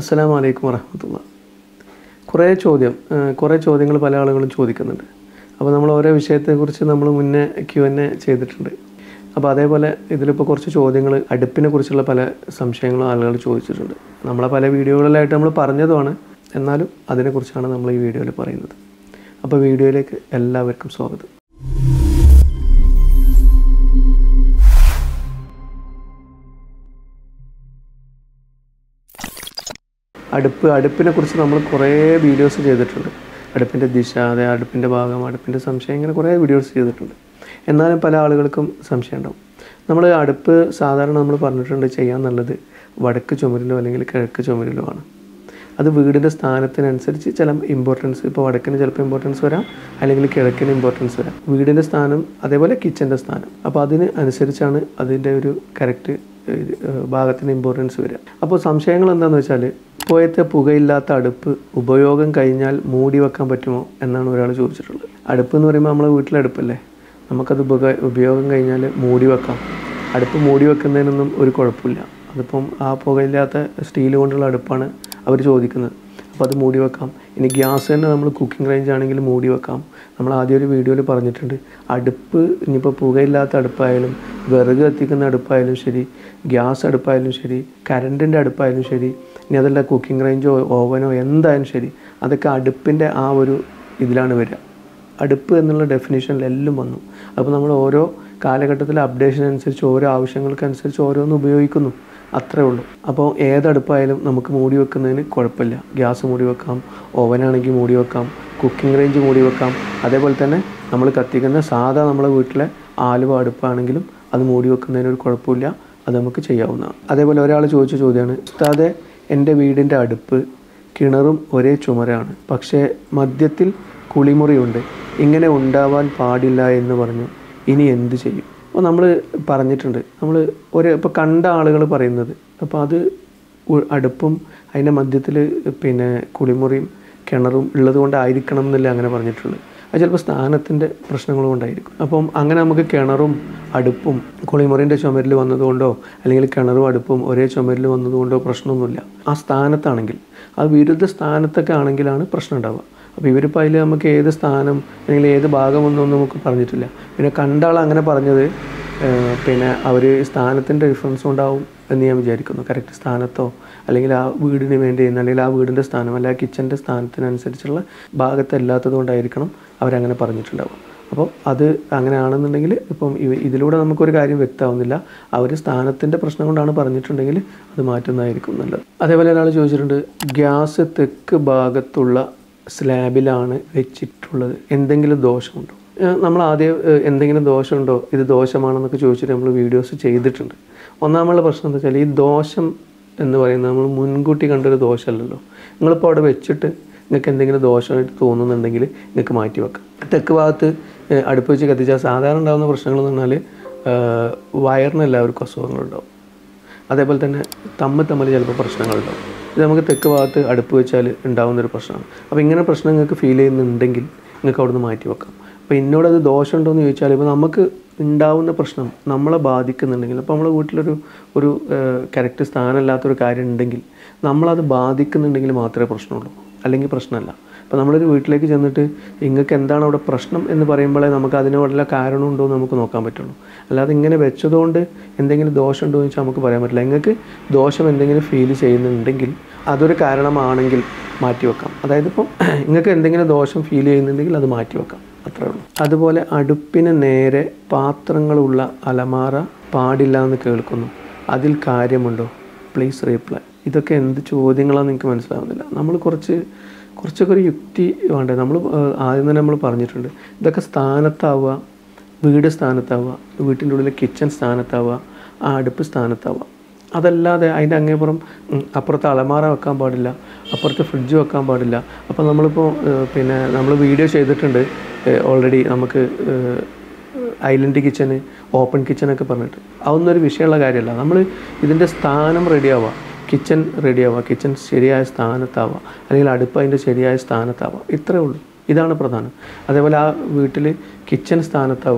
അസ്സലാമു അലൈക്കും വറഹമത്തുള്ള കുറേ ചോദ്യം ഏഹ് കുറേ ചോദ്യങ്ങൾ പല ആളുകളും ചോദിക്കുന്നുണ്ട് അപ്പോൾ നമ്മൾ ഓരോ വിഷയത്തെക്കുറിച്ച് നമ്മൾ മുന്നേ ക്യു എൻ എ ചെയ്തിട്ടുണ്ട് അപ്പോൾ അതേപോലെ ഇതിലിപ്പോൾ കുറച്ച് ചോദ്യങ്ങൾ അടുപ്പിനെ കുറിച്ചുള്ള പല സംശയങ്ങളും ആളുകൾ ചോദിച്ചിട്ടുണ്ട് നമ്മളെ പല വീഡിയോകളിലായിട്ട് നമ്മൾ പറഞ്ഞതുമാണ് എന്നാലും അതിനെക്കുറിച്ചാണ് നമ്മൾ ഈ വീഡിയോയിൽ പറയുന്നത് അപ്പോൾ വീഡിയോയിലേക്ക് എല്ലാവർക്കും സ്വാഗതം അടുപ്പ് അടുപ്പിനെ കുറിച്ച് നമ്മൾ കുറേ വീഡിയോസ് ചെയ്തിട്ടുണ്ട് അടുപ്പിൻ്റെ ദിശ അതെ അടുപ്പിൻ്റെ ഭാഗം അടുപ്പിൻ്റെ സംശയം ഇങ്ങനെ കുറേ വീഡിയോസ് ചെയ്തിട്ടുണ്ട് എന്നാലും പല ആളുകൾക്കും സംശയം ഉണ്ടാവും നമ്മൾ അടുപ്പ് സാധാരണ നമ്മൾ പറഞ്ഞിട്ടുണ്ട് ചെയ്യാൻ നല്ലത് വടക്ക് ചുമരിലോ അല്ലെങ്കിൽ കിഴക്ക് ചുമരിലോ ആണ് അത് വീടിൻ്റെ സ്ഥാനത്തിനനുസരിച്ച് ചില ഇമ്പോർട്ടൻസ് ഇപ്പോൾ വടക്കിന് ചിലപ്പോൾ ഇമ്പോർട്ടൻസ് വരാം അല്ലെങ്കിൽ കിഴക്കിന് ഇമ്പോർട്ടൻസ് വരാം വീടിൻ്റെ സ്ഥാനം അതേപോലെ കിച്ചൻ്റെ സ്ഥാനം അപ്പോൾ അതിന് അനുസരിച്ചാണ് അതിൻ്റെ ഒരു കറക്റ്റ് ഭാഗത്തിന് ഇമ്പോർട്ടൻസ് വരിക അപ്പോൾ സംശയങ്ങൾ എന്താണെന്ന് വെച്ചാൽ ഇപ്പോഴത്തെ പുകയില്ലാത്ത അടുപ്പ് ഉപയോഗം കഴിഞ്ഞാൽ മൂടി വെക്കാൻ പറ്റുമോ എന്നാണ് ഒരാൾ ചോദിച്ചിട്ടുള്ളത് അടുപ്പ് എന്ന് പറയുമ്പോൾ നമ്മളെ വീട്ടിലെ അടുപ്പല്ലേ നമുക്കത് ഉപക ഉപയോഗം കഴിഞ്ഞാൽ മൂടി വെക്കാം അടുപ്പ് മൂടി വെക്കുന്നതിനൊന്നും ഒരു കുഴപ്പമില്ല അതിപ്പം ആ പുകയില്ലാത്ത സ്റ്റീൽ കൊണ്ടുള്ള അടുപ്പാണ് അവർ ചോദിക്കുന്നത് അപ്പോൾ അത് മൂടി വെക്കാം ഇനി ഗ്യാസ് തന്നെ നമ്മൾ കുക്കിംഗ് റേഞ്ച് ആണെങ്കിൽ മൂടി വെക്കാം നമ്മൾ ആദ്യം ഒരു വീഡിയോയിൽ പറഞ്ഞിട്ടുണ്ട് അടുപ്പ് ഇനിയിപ്പോൾ പുകയില്ലാത്ത അടുപ്പായാലും വിറക് കത്തിക്കുന്ന അടുപ്പായാലും ശരി ഗ്യാസ് അടുപ്പായാലും ശരി കറണ്ടിൻ്റെ അടുപ്പായാലും ശരി ഇനി അതല്ല കുക്കിംഗ് റേഞ്ചോ ഓവനോ എന്തായാലും ശരി അതൊക്കെ അടുപ്പിൻ്റെ ആ ഒരു ഇതിലാണ് വരിക അടുപ്പ് എന്നുള്ള ഡെഫിനേഷനിൽ എല്ലാം വന്നു അപ്പോൾ നമ്മൾ ഓരോ കാലഘട്ടത്തിലെ അപ്ഡേഷൻ അനുസരിച്ച് ഓരോ ആവശ്യങ്ങൾക്കനുസരിച്ച് ഓരോന്ന് ഉപയോഗിക്കുന്നു അത്രേ ഉള്ളൂ അപ്പോൾ ഏതടുപ്പായാലും നമുക്ക് മൂടി വെക്കുന്നതിന് കുഴപ്പമില്ല ഗ്യാസ് മൂടി വെക്കാം ഓവനാണെങ്കിൽ മൂടി വെക്കാം കുക്കിംഗ് റേഞ്ച് മൂടി വെക്കാം അതേപോലെ തന്നെ നമ്മൾ കത്തിക്കുന്ന സാധാ നമ്മളെ വീട്ടിലെ ആലുവ അടുപ്പാണെങ്കിലും അത് മൂടി വെക്കുന്നതിന് ഒരു കുഴപ്പമില്ല അത് നമുക്ക് ചെയ്യാവുന്നതാണ് അതേപോലെ ഒരാൾ ചോദിച്ച ചോദ്യമാണ് ഉസ്താദെ എൻ്റെ വീടിൻ്റെ അടുപ്പ് കിണറും ഒരേ ചുമരാണ് പക്ഷേ മധ്യത്തിൽ കുളിമുറിയുണ്ട് ഇങ്ങനെ ഉണ്ടാവാൻ പാടില്ല എന്ന് പറഞ്ഞു ഇനി എന്ത് ചെയ്യും അപ്പോൾ നമ്മൾ പറഞ്ഞിട്ടുണ്ട് നമ്മൾ ഒരു ഇപ്പോൾ കണ്ട ആളുകൾ പറയുന്നത് അപ്പോൾ അത് ഉ- അടുപ്പും അതിൻ്റെ മധ്യത്തിൽ പിന്നെ കുളിമുറിയും കിണറും ഉള്ളത് കൊണ്ടായിരിക്കണം എന്നല്ലേ അങ്ങനെ പറഞ്ഞിട്ടുള്ളത് അത് ചിലപ്പോൾ സ്ഥാനത്തിൻ്റെ പ്രശ്നങ്ങൾ കൊണ്ടായിരിക്കും അപ്പം അങ്ങനെ നമുക്ക് കിണറും അടുപ്പും കുളിമുറിൻ്റെ ചുമരിൽ വന്നതുകൊണ്ടോ അല്ലെങ്കിൽ കിണറും അടുപ്പും ഒരേ ചുമരിൽ വന്നതുകൊണ്ടോ പ്രശ്നമൊന്നുമില്ല ആ സ്ഥാനത്താണെങ്കിൽ ആ വിരുദ്ധ സ്ഥാനത്തൊക്കെ ആണെങ്കിലാണ് പ്രശ്നം ഉണ്ടാവുക അപ്പോൾ ഇവരിപ്പോൾ അതിൽ നമുക്ക് ഏത് സ്ഥാനം അല്ലെങ്കിൽ ഏത് ഭാഗമൊന്നും നമുക്ക് പറഞ്ഞിട്ടില്ല പിന്നെ കണ്ട ആൾ അങ്ങനെ പറഞ്ഞത് ഏഹ്, പിന്നെ അവർ സ്ഥാനത്തിൻ്റെ ഡിഫറൻസ് ഉണ്ടാവും എന്ന് ഞാൻ വിചാരിക്കുന്നു കറക്റ്റ് സ്ഥാനത്തോ അല്ലെങ്കിൽ ആ വീടിന് വേണ്ടി ചെയ്യുന്ന അല്ലെങ്കിൽ ആ വീടിൻ്റെ സ്ഥാനം അല്ലെങ്കിൽ ആ കിച്ചൻ്റെ സ്ഥാനത്തിനനുസരിച്ചുള്ള ഭാഗത്തല്ലാത്തത് കൊണ്ടായിരിക്കണം അവരങ്ങനെ പറഞ്ഞിട്ടുണ്ടാവും അപ്പോൾ അത് അങ്ങനെയാണെന്നുണ്ടെങ്കിൽ ഇപ്പം ഇവ ഇതിലൂടെ നമുക്കൊരു കാര്യം വ്യക്തമാവുന്നില്ല അവർ സ്ഥാനത്തിൻ്റെ പ്രശ്നം കൊണ്ടാണ് പറഞ്ഞിട്ടുണ്ടെങ്കിൽ അത് മാറ്റുന്നതായിരിക്കും നല്ലത് അതേപോലെ ഒരാൾ ചോദിച്ചിട്ടുണ്ട് ഗ്യാസ് തെക്ക് ഭാഗത്തുള്ള സ്ലാബിലാണ് വെച്ചിട്ടുള്ളത് എന്തെങ്കിലും ദോഷമുണ്ടോ ഏഹ് നമ്മൾ ആദ്യം ഏഹ് എന്തെങ്കിലും ദോഷമുണ്ടോ ഇത് ദോഷമാണെന്നൊക്കെ ചോദിച്ചിട്ട് നമ്മൾ വീഡിയോസ് ചെയ്തിട്ടുണ്ട് ഒന്നാമത്തെ പ്രശ്നം എന്താ വെച്ചാൽ ഈ ദോഷം എന്ന് പറയുന്നത് നമ്മൾ മുൻകൂട്ടി കണ്ടൊരു ദോഷമല്ലല്ലോ നിങ്ങളിപ്പോൾ അവിടെ വെച്ചിട്ട് നിങ്ങൾക്ക് എന്തെങ്കിലും ദോഷമായിട്ട് തോന്നുന്നുണ്ടെങ്കിൽ നിങ്ങൾക്ക് മാറ്റി വെക്കാം തെക്ക് ഭാഗത്ത് ഏഹ് അടുപ്പ് വെച്ച് കത്തിച്ചാൽ സാധാരണ ഉണ്ടാകുന്ന പ്രശ്നങ്ങൾ എന്ന് പറഞ്ഞാൽ ഏഹ് വയറിന് എല്ലാവർക്കും അസുഖങ്ങളുണ്ടാവും അതേപോലെ തന്നെ തമ്മിൽ തമ്മിൽ ചിലപ്പോൾ പ്രശ്നങ്ങളുണ്ടാവും ഇത് നമുക്ക് തെക്ക് ഭാഗത്ത് അടുപ്പ് വെച്ചാൽ ഉണ്ടാകുന്നൊരു പ്രശ്നമാണ് അപ്പോൾ ഇങ്ങനെ പ്രശ്നം നിങ്ങൾക്ക് ഫീൽ ചെയ്യുന്നുണ്ടെങ്കിൽ നിങ്ങൾക്ക് അവിടുന്ന് മാറ്റി വെക്കാം അപ്പോൾ എന്നോട് അത് ദോഷമുണ്ടോ എന്ന് ചോദിച്ചാൽ ഇപ്പോൾ നമുക്ക് ഉണ്ടാവുന്ന പ്രശ്നം നമ്മളെ ബാധിക്കുന്നുണ്ടെങ്കിൽ അപ്പോൾ നമ്മളെ വീട്ടിലൊരു ഒരു കറക്റ്റ് സ്ഥാനമില്ലാത്തൊരു കാര്യം ഉണ്ടെങ്കിൽ നമ്മളത് ബാധിക്കുന്നുണ്ടെങ്കിൽ മാത്രമേ പ്രശ്നമുള്ളൂ അല്ലെങ്കിൽ പ്രശ്നമല്ല അപ്പോൾ നമ്മളൊരു വീട്ടിലേക്ക് ചെന്നിട്ട് നിങ്ങൾക്ക് എന്താണ് അവിടെ പ്രശ്നം എന്ന് പറയുമ്പോഴേ നമുക്ക് അതിന് വല്ല കാരണമുണ്ടോ എന്ന് നമുക്ക് നോക്കാൻ പറ്റുള്ളൂ അല്ലാതെ ഇങ്ങനെ വെച്ചതുകൊണ്ട് എന്തെങ്കിലും ദോഷമുണ്ടോ എന്ന് വെച്ചാൽ നമുക്ക് പറയാൻ പറ്റില്ല നിങ്ങൾക്ക് ദോഷം എന്തെങ്കിലും ഫീൽ ചെയ്യുന്നുണ്ടെങ്കിൽ അതൊരു കാരണമാണെങ്കിൽ മാറ്റി വെക്കാം അതായത് ഇപ്പം നിങ്ങൾക്ക് എന്തെങ്കിലും ദോഷം ഫീൽ ചെയ്യുന്നുണ്ടെങ്കിൽ അത് മാറ്റി വെക്കാം അത്രേ ഉള്ളൂ അതുപോലെ അടുപ്പിന് നേരെ പാത്രങ്ങളുള്ള അലമാറ പാടില്ല എന്ന് കേൾക്കുന്നു അതിൽ കാര്യമുണ്ടോ പ്ലീസ് റീപ്ലൈ ഇതൊക്കെ എന്ത് ചോദ്യങ്ങളാണെന്ന് എനിക്ക് മനസ്സിലാവുന്നില്ല നമ്മൾ കുറച്ച് കുറച്ചൊക്കെ ഒരു യുക്തി വേണ്ടേ നമ്മൾ ആദ്യം തന്നെ നമ്മൾ പറഞ്ഞിട്ടുണ്ട് ഇതൊക്കെ സ്ഥാനത്താവുക വീട് സ്ഥാനത്താവുക വീട്ടിൻ്റെ ഉള്ളിലെ കിച്ചൺ സ്ഥാനത്താവുക ആ അടുപ്പ് സ്ഥാനത്താവുക അതല്ലാതെ അതിൻ്റെ അങ്ങേപ്പുറം ഉം, അപ്പുറത്ത് അലമാര വെക്കാൻ പാടില്ല അപ്പുറത്ത് ഫ്രിഡ്ജ് വെക്കാൻ പാടില്ല അപ്പോൾ നമ്മളിപ്പോൾ ഏഹ്, പിന്നെ നമ്മൾ വീഡിയോ ചെയ്തിട്ടുണ്ട് ഓൾറെഡി നമുക്ക് ഏഹ്, ഐലൻഡ് കിച്ചന് ഓപ്പൺ കിച്ചനൊക്കെ പറഞ്ഞിട്ട് അതൊന്നും ഒരു വിഷയമുള്ള കാര്യമല്ല നമ്മൾ ഇതിൻ്റെ സ്ഥാനം റെഡിയാവുക കിച്ചൺ റെഡിയാവുക കിച്ചൺ ശരിയായ സ്ഥാനത്താവുക അല്ലെങ്കിൽ അടുപ്പ് അതിൻ്റെ ശരിയായ സ്ഥാനത്താവുക ഇത്രേ ഉള്ളൂ ഇതാണ് പ്രധാനം അതേപോലെ ആ വീട്ടിൽ കിച്ചൺ സ്ഥാനത്താവുക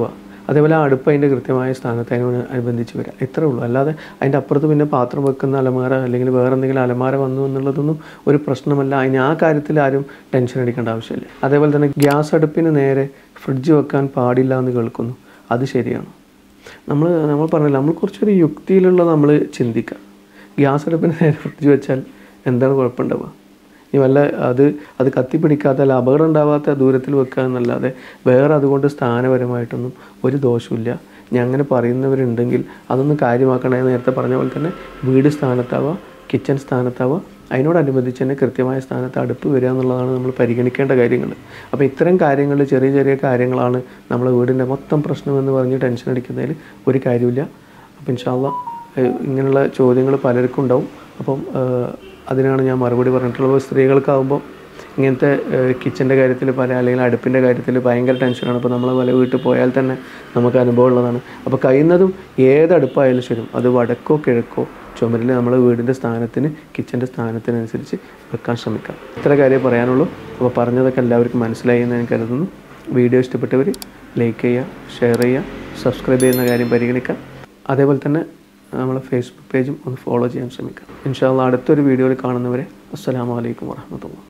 അതേപോലെ ആ അടുപ്പ് അതിൻ്റെ കൃത്യമായ സ്ഥാനത്ത് അതിനോട് അനുബന്ധിച്ച് വരിക ഇത്രേ ഉള്ളൂ അല്ലാതെ അതിൻ്റെ അപ്പുറത്ത് പിന്നെ പാത്രം വെക്കുന്ന അലമാര അല്ലെങ്കിൽ വേറെ എന്തെങ്കിലും അലമാര വന്നു എന്നുള്ളതൊന്നും ഒരു പ്രശ്നമല്ല അതിന് ആ കാര്യത്തിൽ ആരും ടെൻഷൻ അടിക്കേണ്ട ആവശ്യമില്ല അതേപോലെ തന്നെ ഗ്യാസ് അടുപ്പിന് നേരെ ഫ്രിഡ്ജ് വെക്കാൻ പാടില്ല എന്ന് കേൾക്കുന്നു അത് ശരിയാണ് നമ്മൾ നമ്മൾ പറഞ്ഞില്ല നമ്മൾ കുറച്ചൊരു യുക്തിയിലുള്ള നമ്മൾ ചിന്തിക്കുക ഗ്യാസ് അടുപ്പിന് നേരെ ഫ്രിഡ്ജ് വെച്ചാൽ എന്താണ് കുഴപ്പമുണ്ടാവുക ഇനി വല്ല അത് അത് കത്തിപ്പിടിക്കാത്ത അല്ല അപകടം ഉണ്ടാവാത്ത ദൂരത്തിൽ വെക്കുക എന്നല്ലാതെ വേറെ അതുകൊണ്ട് സ്ഥാനപരമായിട്ടൊന്നും ഒരു ദോഷമില്ല ഇനി അങ്ങനെ പറയുന്നവരുണ്ടെങ്കിൽ അതൊന്നും കാര്യമാക്കണേ നേരത്തെ പറഞ്ഞ പോലെ തന്നെ വീട് സ്ഥാനത്താവുക കിച്ചൺ സ്ഥാനത്താവുക അതിനോടനുബന്ധിച്ച് തന്നെ കൃത്യമായ സ്ഥാനത്ത് അടുപ്പ് വരിക എന്നുള്ളതാണ് നമ്മൾ പരിഗണിക്കേണ്ട കാര്യങ്ങൾ അപ്പോൾ ഇത്തരം കാര്യങ്ങൾ ചെറിയ ചെറിയ കാര്യങ്ങളാണ് നമ്മളെ വീടിൻ്റെ മൊത്തം പ്രശ്നമെന്ന് പറഞ്ഞ് ടെൻഷൻ അടിക്കുന്നതിൽ ഒരു കാര്യമില്ല അപ്പോൾ ഇൻഷാല്ല ഇങ്ങനെയുള്ള ചോദ്യങ്ങൾ പലർക്കും ഉണ്ടാവും അപ്പം ഏഹ്, അതിനാണ് ഞാൻ മറുപടി പറഞ്ഞിട്ടുള്ളത് സ്ത്രീകൾക്കാവുമ്പോൾ ഇങ്ങനത്തെ കിച്ചൻ്റെ കാര്യത്തിൽ പല അല്ലെങ്കിൽ അടുപ്പിൻ്റെ കാര്യത്തിൽ ഭയങ്കര ടെൻഷനാണ് അപ്പോൾ നമ്മൾ പല വീട്ടിൽ പോയാൽ തന്നെ നമുക്ക് അനുഭവം ഉള്ളതാണ് അപ്പോൾ കഴിയുന്നതും ഏത് അടുപ്പായാലും ശരി അത് വടക്കോ കിഴക്കോ ചുമരിൽ നമ്മൾ വീടിൻ്റെ സ്ഥാനത്തിന് കിച്ചൻ്റെ സ്ഥാനത്തിനനുസരിച്ച് വെക്കാൻ ശ്രമിക്കാം ഇത്ര കാര്യം പറയാനുള്ളൂ അപ്പോൾ പറഞ്ഞതൊക്കെ എല്ലാവർക്കും മനസ്സിലായി എന്ന് ഞാൻ കരുതുന്നു വീഡിയോ ഇഷ്ടപ്പെട്ടവർ ലൈക്ക് ചെയ്യുക ഷെയർ ചെയ്യുക സബ്സ്ക്രൈബ് ചെയ്യുന്ന കാര്യം പരിഗണിക്കുക അതേപോലെ തന്നെ നമ്മളെ ഫേസ്ബുക്ക് പേജും ഒന്ന് ഫോളോ ചെയ്യാൻ ശ്രമിക്കുക ഇൻഷാല്ല അടുത്തൊരു വീഡിയോയിൽ കാണുന്നവരെ അസ്സലാമു അലൈക്കും വറഹമത്തുള്ള